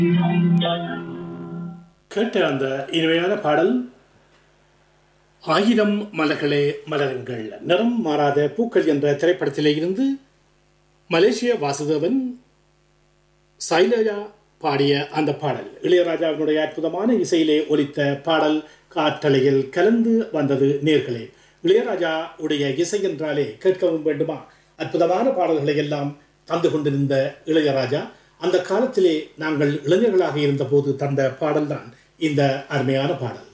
கேட்ட அந்த இனிமையான பாடல் ஆயிரம் மலர்களே மலருங்கள் நிறம் மாறாத பூக்கள் என்ற திரைப்படத்திலே இருந்து மலேசிய வாசுதேவன் சைலஜா பாடிய அந்த பாடல் இளையராஜாவினுடைய அற்புதமான இசையிலே ஒலித்த பாடல் காற்றலையில் கலந்து வந்தது நேர்களே இளையராஜா உடைய இசை என்றாலே கேட்கவும் வேண்டுமா அற்புதமான பாடல்களை எல்லாம் தந்து கொண்டிருந்த இளையராஜா அந்த காலத்திலே நாங்கள் இளைஞர்களாக இருந்தபோது தந்த பாடல்தான் இந்த அருமையான பாடல்